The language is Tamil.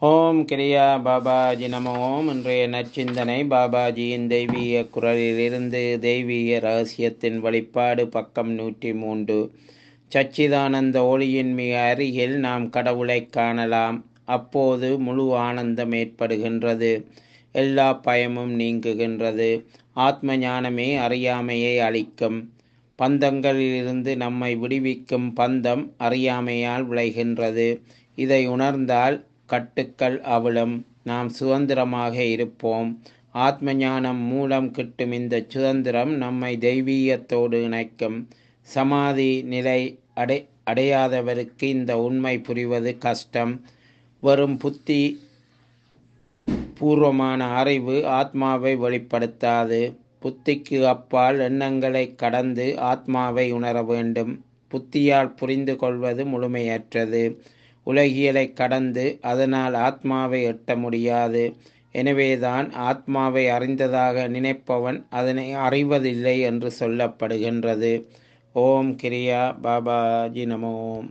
ஓம் கிரியா பாபாஜி நம ஓம் இன்றைய நற்சிந்தனை பாபாஜியின் தெய்வீக குரலிலிருந்து தெய்வீக ரகசியத்தின் வெளிப்பாடு பக்கம் நூற்றி மூன்று சச்சிதானந்த ஒளியின் மிக அருகில் நாம் கடவுளை காணலாம் அப்போது முழு ஆனந்தம் ஏற்படுகின்றது எல்லா பயமும் நீங்குகின்றது ஆத்ம ஞானமே அறியாமையை அளிக்கும் பந்தங்களிலிருந்து நம்மை விடுவிக்கும் பந்தம் அறியாமையால் விளைகின்றது இதை உணர்ந்தால் கட்டுக்கள் அவிழும் நாம் சுதந்திரமாக இருப்போம் ஆத்ம ஞானம் மூலம் கிட்டும் இந்த சுதந்திரம் நம்மை தெய்வீகத்தோடு இணைக்கும் சமாதி நிலை அடை அடையாதவருக்கு இந்த உண்மை புரிவது கஷ்டம் வெறும் புத்தி பூர்வமான அறிவு ஆத்மாவை வெளிப்படுத்தாது புத்திக்கு அப்பால் எண்ணங்களை கடந்து ஆத்மாவை உணர வேண்டும் புத்தியால் புரிந்து கொள்வது முழுமையற்றது உலகியலை கடந்து அதனால் ஆத்மாவை எட்ட முடியாது எனவேதான் ஆத்மாவை அறிந்ததாக நினைப்பவன் அதனை அறிவதில்லை என்று சொல்லப்படுகின்றது ஓம் கிரியா பாபாஜி நமோம்